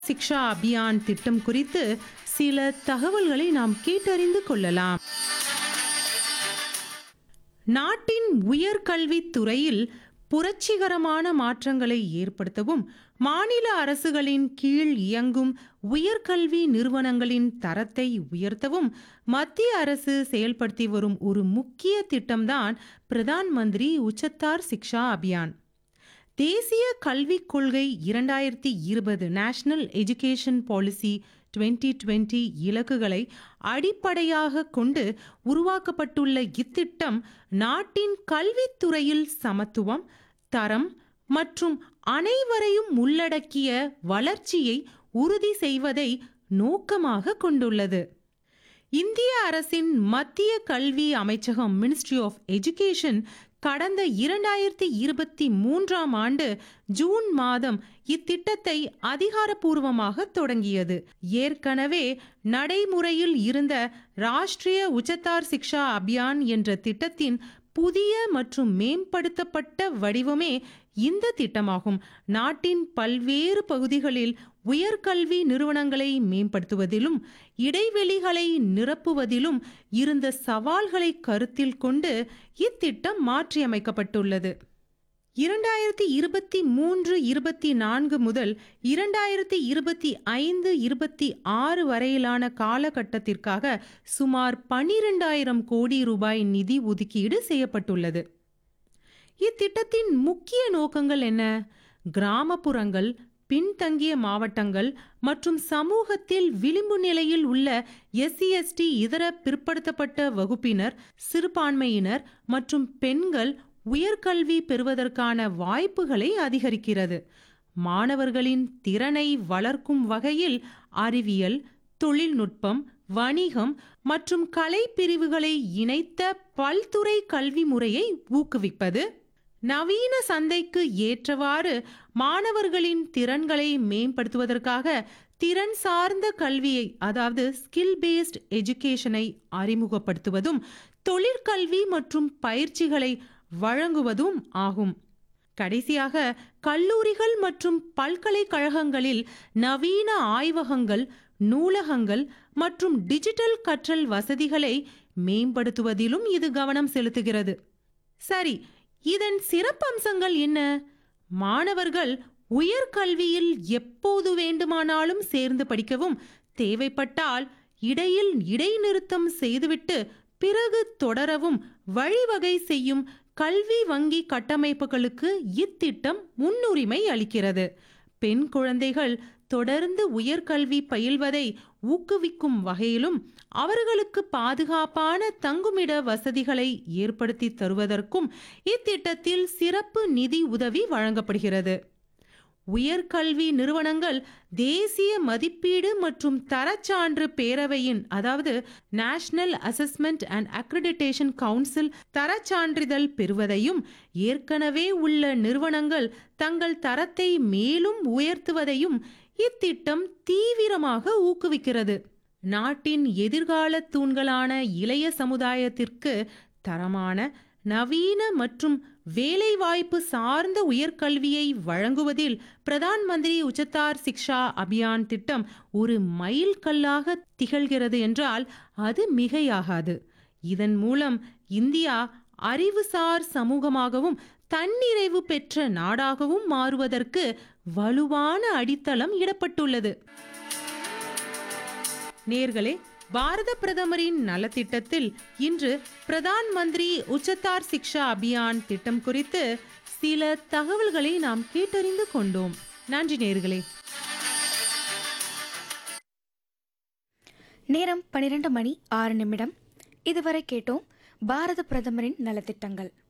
சிக்ஷா அபியான் திட்டம் குறித்து சில தகவல்களை நாம் கேட்டறிந்து கொள்ளலாம் நாட்டின் உயர்கல்வித் துறையில் புரட்சிகரமான மாற்றங்களை ஏற்படுத்தவும் மாநில அரசுகளின் கீழ் இயங்கும் உயர்கல்வி நிறுவனங்களின் தரத்தை உயர்த்தவும் மத்திய அரசு செயல்படுத்தி வரும் ஒரு முக்கிய திட்டம்தான் பிரதான் மந்திரி உச்சத்தார் சிக்ஷா அபியான் தேசிய கல்விக் கொள்கை இரண்டாயிரத்தி இருபது நேஷனல் எஜுகேஷன் பாலிசி 2020 இலக்குகளை அடிப்படையாக கொண்டு உருவாக்கப்பட்டுள்ள இத்திட்டம் நாட்டின் கல்வித்துறையில் சமத்துவம் தரம் மற்றும் அனைவரையும் உள்ளடக்கிய வளர்ச்சியை உறுதி செய்வதை நோக்கமாக கொண்டுள்ளது இந்திய அரசின் மத்திய கல்வி அமைச்சகம் மினிஸ்ட்ரி ஆஃப் எஜுகேஷன் கடந்த இரண்டாயிரத்தி இருபத்தி மூன்றாம் ஆண்டு ஜூன் மாதம் இத்திட்டத்தை அதிகாரப்பூர்வமாக தொடங்கியது ஏற்கனவே நடைமுறையில் இருந்த ராஷ்டிரிய உச்சத்தார் சிக்ஷா அபியான் என்ற திட்டத்தின் புதிய மற்றும் மேம்படுத்தப்பட்ட வடிவமே இந்த திட்டமாகும் நாட்டின் பல்வேறு பகுதிகளில் உயர்கல்வி நிறுவனங்களை மேம்படுத்துவதிலும் இடைவெளிகளை நிரப்புவதிலும் இருந்த சவால்களை கருத்தில் கொண்டு இத்திட்டம் மாற்றியமைக்கப்பட்டுள்ளது இரண்டாயிரத்தி இருபத்தி மூன்று இருபத்தி நான்கு முதல் இரண்டாயிரத்தி இருபத்தி ஐந்து இருபத்தி ஆறு வரையிலான காலகட்டத்திற்காக சுமார் பனிரெண்டாயிரம் கோடி ரூபாய் நிதி ஒதுக்கீடு செய்யப்பட்டுள்ளது இத்திட்டத்தின் முக்கிய நோக்கங்கள் என்ன கிராமப்புறங்கள் பின்தங்கிய மாவட்டங்கள் மற்றும் சமூகத்தில் விளிம்பு நிலையில் உள்ள எஸ்சி எஸ்டி இதர பிற்படுத்தப்பட்ட வகுப்பினர் சிறுபான்மையினர் மற்றும் பெண்கள் உயர்கல்வி பெறுவதற்கான வாய்ப்புகளை அதிகரிக்கிறது மாணவர்களின் திறனை வளர்க்கும் வகையில் அறிவியல் தொழில்நுட்பம் வணிகம் மற்றும் கலை பிரிவுகளை இணைத்த பல்துறை கல்வி முறையை ஊக்குவிப்பது நவீன சந்தைக்கு ஏற்றவாறு மாணவர்களின் திறன்களை மேம்படுத்துவதற்காக திறன் சார்ந்த கல்வியை அதாவது ஸ்கில் பேஸ்ட் எஜுகேஷனை அறிமுகப்படுத்துவதும் தொழிற்கல்வி மற்றும் பயிற்சிகளை வழங்குவதும் ஆகும் கடைசியாக கல்லூரிகள் மற்றும் பல்கலைக்கழகங்களில் நவீன ஆய்வகங்கள் நூலகங்கள் மற்றும் டிஜிட்டல் கற்றல் வசதிகளை மேம்படுத்துவதிலும் இது கவனம் செலுத்துகிறது சரி இதன் சிறப்பம்சங்கள் என்ன மாணவர்கள் உயர்கல்வியில் எப்போது வேண்டுமானாலும் சேர்ந்து படிக்கவும் தேவைப்பட்டால் இடையில் இடைநிறுத்தம் செய்துவிட்டு பிறகு தொடரவும் வழிவகை செய்யும் கல்வி வங்கி கட்டமைப்புகளுக்கு இத்திட்டம் முன்னுரிமை அளிக்கிறது பெண் குழந்தைகள் தொடர்ந்து உயர்கல்வி பயில்வதை ஊக்குவிக்கும் வகையிலும் அவர்களுக்கு பாதுகாப்பான தங்குமிட வசதிகளை ஏற்படுத்தி தருவதற்கும் இத்திட்டத்தில் சிறப்பு நிதி உதவி வழங்கப்படுகிறது உயர்கல்வி நிறுவனங்கள் தேசிய மதிப்பீடு மற்றும் தரச்சான்று பேரவையின் அதாவது national assessment and accreditation council தரச்சான்றிதழ் பெறுவதையும் ஏற்கனவே உள்ள நிறுவனங்கள் தங்கள் தரத்தை மேலும் உயர்த்துவதையும் இத்திட்டம் தீவிரமாக ஊக்குவிக்கிறது நாட்டின் எதிர்கால தூண்களான இளைய சமுதாயத்திற்கு தரமான நவீன மற்றும் வேலைவாய்ப்பு சார்ந்த உயர்கல்வியை வழங்குவதில் பிரதான் மந்திரி உச்சத்தார் சிக்ஷா அபியான் திட்டம் ஒரு மைல் கல்லாக திகழ்கிறது என்றால் அது மிகையாகாது இதன் மூலம் இந்தியா அறிவுசார் சமூகமாகவும் தன்னிறைவு பெற்ற நாடாகவும் மாறுவதற்கு வலுவான அடித்தளம் இடப்பட்டுள்ளது நேர்களே பாரத பிரதமரின் நலத்திட்டத்தில் இன்று பிரதான் மந்திரி உச்சத்தார் சிக்ஷா அபியான் திட்டம் குறித்து சில தகவல்களை நாம் கேட்டறிந்து கொண்டோம் நன்றி நேர்களே நேரம் பன்னிரண்டு மணி ஆறு நிமிடம் இதுவரை கேட்டோம் பாரத பிரதமரின் நலத்திட்டங்கள்